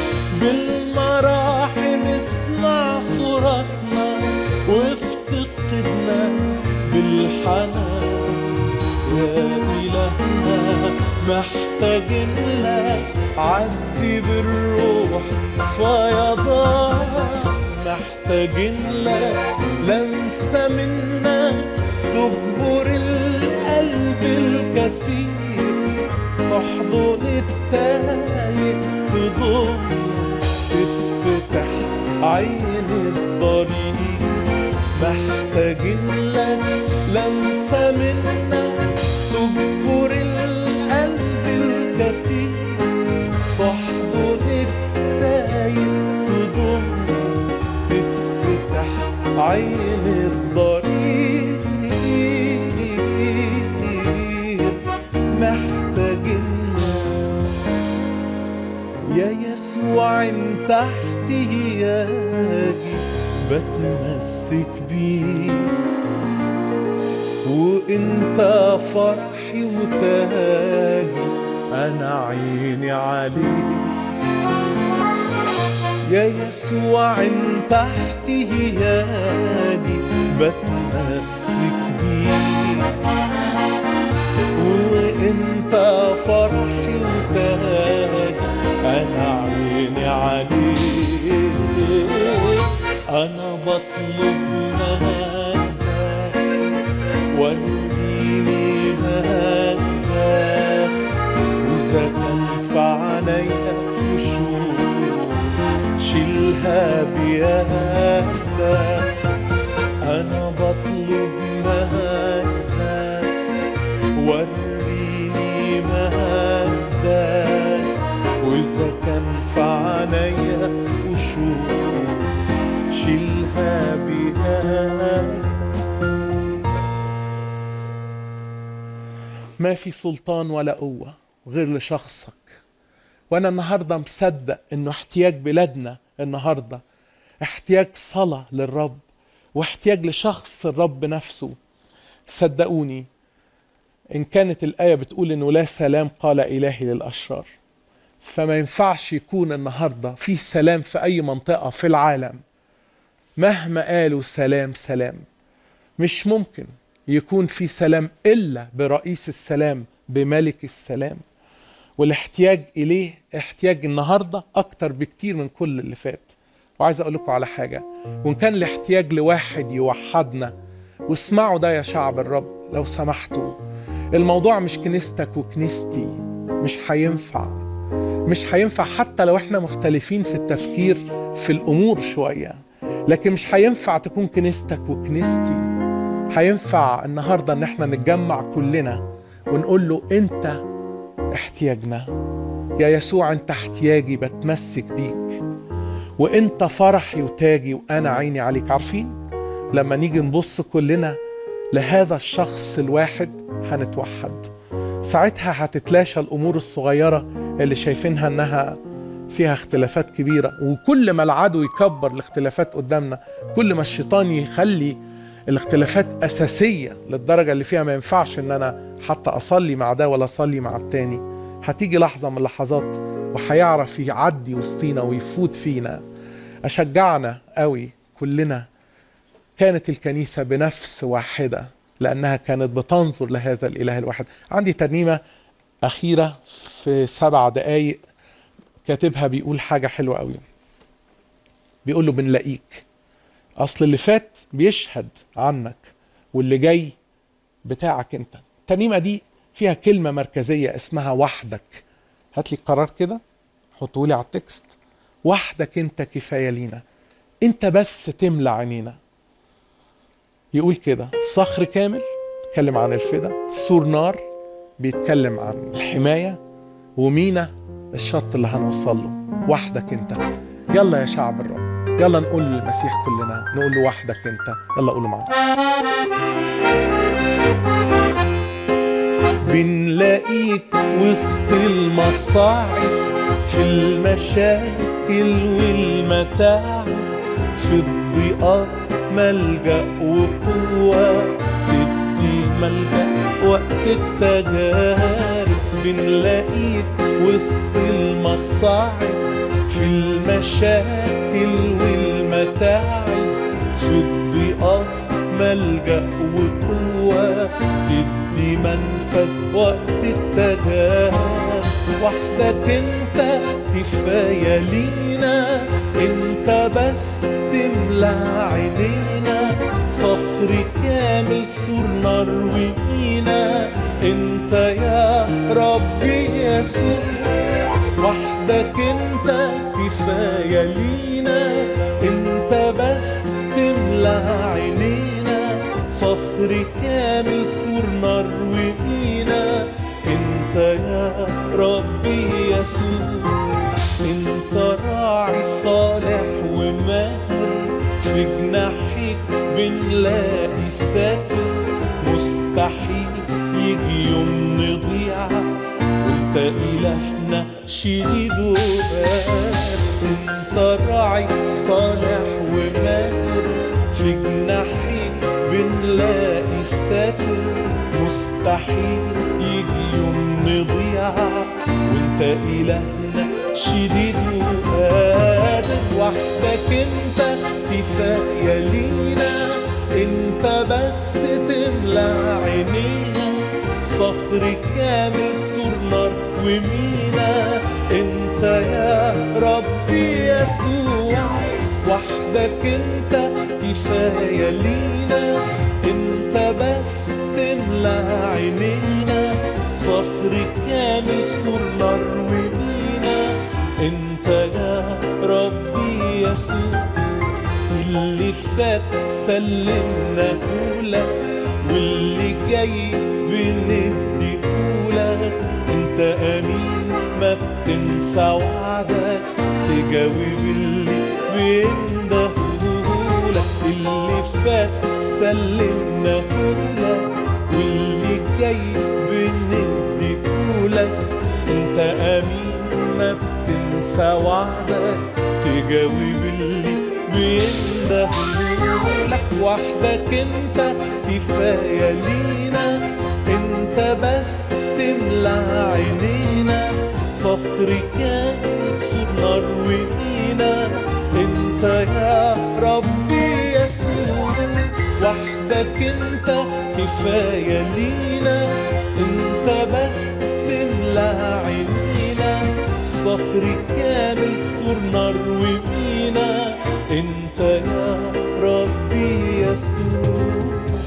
بالمراحم اسمع صراخنا وافتقدنا بالحنان يا إلهنا محتاجين لك عذب الروح فيضان محتاجين لك لمسة منك تجبر القلب الكثير تحضن التايه تضم تتفتح عين الضرير محتاجين لك لمسة منك تجبر القلب الكثير تحضن التايه تضم تتفتح عين الضرير محتاجين يا يسوع انت احتياجي بتمسك بيك وانت فرحي وتاجي انا عيني عليك يا يسوع انت احتياجي بتمسك بيك وانت فرحي وتاجي انا عيني عليك انا بطلب مجدك وريني مجدك واذا كان في عينيا وشوف شيلها بيدك انا بطلب مجدك وريني مجدك واذا كان في عينيا وشوف شيلها بيدك ما في سلطان ولا قوة غير لشخصك وأنا النهاردة مصدق إنه احتياج بلادنا النهاردة احتياج صلاة للرب واحتياج لشخص الرب نفسه صدقوني إن كانت الآية بتقول إنه لا سلام قال إلهي للأشرار فما ينفعش يكون النهاردة في سلام في أي منطقة في العالم مهما قالوا سلام سلام مش ممكن يكون في سلام إلا برئيس السلام بملك السلام والاحتياج إليه احتياج النهاردة أكتر بكتير من كل اللي فات وعايز أقول لكم على حاجة وإن كان الاحتياج لواحد يوحدنا واسمعوا ده يا شعب الرب لو سمحتوا الموضوع مش كنيستك وكنيستي مش هينفع مش هينفع حتى لو احنا مختلفين في التفكير في الأمور شوية لكن مش هينفع تكون كنيستك وكنيستي هينفع النهاردة ان احنا نتجمع كلنا ونقول له انت احتياجنا يا يسوع انت احتياجي بتمسك بيك وانت فرحي وتاجي وانا عيني عليك عارفين لما نيجي نبص كلنا لهذا الشخص الواحد هنتوحد ساعتها هتتلاشى الامور الصغيره اللي شايفينها انها فيها اختلافات كبيره وكل ما العدو يكبر الاختلافات قدامنا كل ما الشيطان يخلي الاختلافات اساسيه للدرجه اللي فيها ما ينفعش ان انا حتى اصلي مع ده ولا اصلي مع التاني هتيجي لحظه من اللحظات وهيعرف يعدي وسطينا ويفوت فينا اشجعنا قوي كلنا كانت الكنيسه بنفس واحده لانها كانت بتنظر لهذا الاله الواحد عندي ترنيمه اخيره في سبع دقايق كاتبها بيقول حاجه حلوه قوي بيقول له بنلاقيك اصل اللي فات بيشهد عنك واللي جاي بتاعك انت الترنيمه دي فيها كلمه مركزيه اسمها وحدك هات لي قرار كده حطه لي على التكست وحدك انت كفايه لينا انت بس تملى عينينا يقول كده صخر كامل بيتكلم عن الفدا سور نار بيتكلم عن الحمايه ومينا الشط اللي هنوصل له وحدك انت يلا يا شعب الرب يلا نقول للمسيح كلنا نقول له وحدك انت يلا قولوا معانا بنلاقيك وسط المصاعب في المشاكل والمتاعب في الضيقات ملجأ وقوة تدي ملجأ وقت التجارب بنلاقيك وسط المصاعب في المشاكل والمتاعب في الضيقات ملجأ وقوة تدي منفعة تنفذ وقت التجاه وحدك انت كفاية لينا انت بس تملى عينينا صخر كامل سور نار وإينا انت يا ربي يسوع وحدك انت كفاية لينا انت بس تملى عينينا صخر كامل سور نار وإينا انت يا ربي يسوع انت راعي صالح وماهر في جناحك بنلاقي ساتر مستحيل يجي يوم نضيع وانت إلهنا شديد وقادر انت راعي صالح وماهر في جناحك بنلاقي ساتر مستحيل يجي يوم نضيع وانت إلهنا شديد وقادر وحدك انت كفاية لينا انت بس تملى عينينا صخر كامل سور نار ومينا انت يا ربي يسوع وحدك انت كفاية لينا انت بس تملى عينينا صخر كامل سور نار ومينا انت يا ربي يسوع اللي فات سلمنا لك واللي جاي بندي لك انت امين ما بتنسى وعدك تجاوب اللي بيندهولك اللي فات سلمنا لك واللي جاي بندي لك انت امين ما بتنسى وعدك تجاوب اللي بيندهولك وحدك انت كفاية لينا انت بس تملى عينينا صخر كامل سور نار وإينا انت يا ربي يسوع وحدك انت كفاية لينا انت بس تملى عينينا صخر كامل سور نار وإينا انت يا ربي يسوع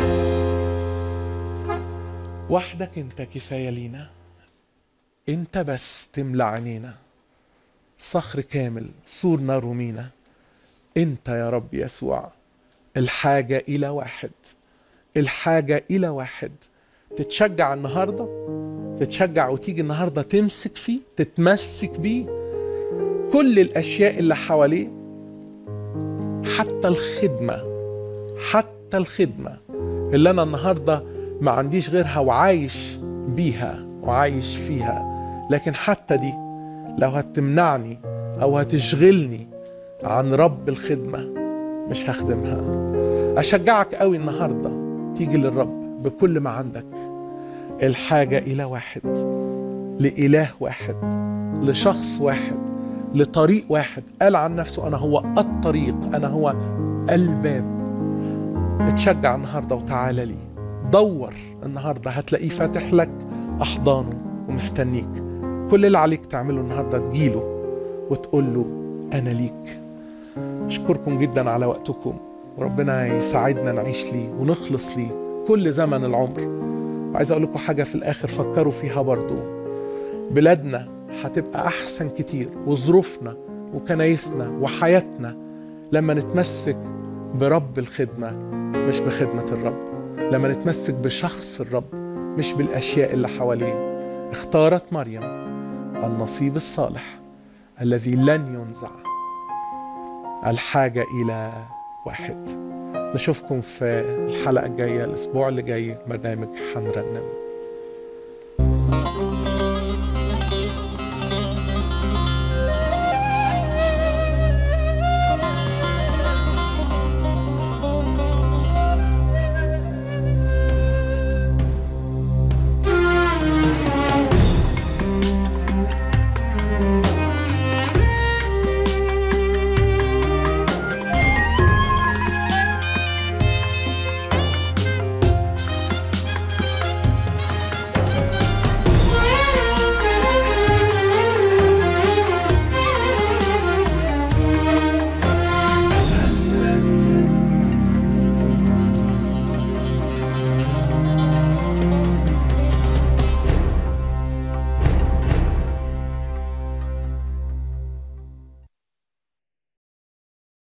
وحدك انت كفاية لينا انت بس تملى عينينا صخر كامل سور نار ومينا انت يا رب يسوع الحاجة إلى واحد الحاجة إلى واحد تتشجع النهاردة تتشجع وتيجي النهاردة تمسك فيه تتمسك بيه كل الأشياء اللي حواليه حتى الخدمة حتى الخدمة اللي أنا النهاردة ما عنديش غيرها وعايش بيها وعايش فيها لكن حتى دي لو هتمنعني أو هتشغلني عن رب الخدمة مش هخدمها أشجعك قوي النهاردة تيجي للرب بكل ما عندك الحاجة إلى واحد لإله واحد لشخص واحد لطريق واحد قال عن نفسه أنا هو الطريق أنا هو الباب اتشجع النهاردة وتعالى لي دور النهاردة هتلاقيه فاتح لك أحضانه ومستنيك كل اللي عليك تعمله النهاردة تجيله وتقول له أنا ليك أشكركم جدا على وقتكم وربنا يساعدنا نعيش ليه ونخلص ليه كل زمن العمر وعايز أقول لكم حاجة في الآخر فكروا فيها برضو بلادنا هتبقى أحسن كتير وظروفنا وكنايسنا وحياتنا لما نتمسك برب الخدمة مش بخدمة الرب لما نتمسك بشخص الرب مش بالأشياء اللي حواليه اختارت مريم النصيب الصالح الذي لن ينزع الحاجة إلى واحد نشوفكم في الحلقة الجاية الأسبوع اللي جاي برنامج حنرنم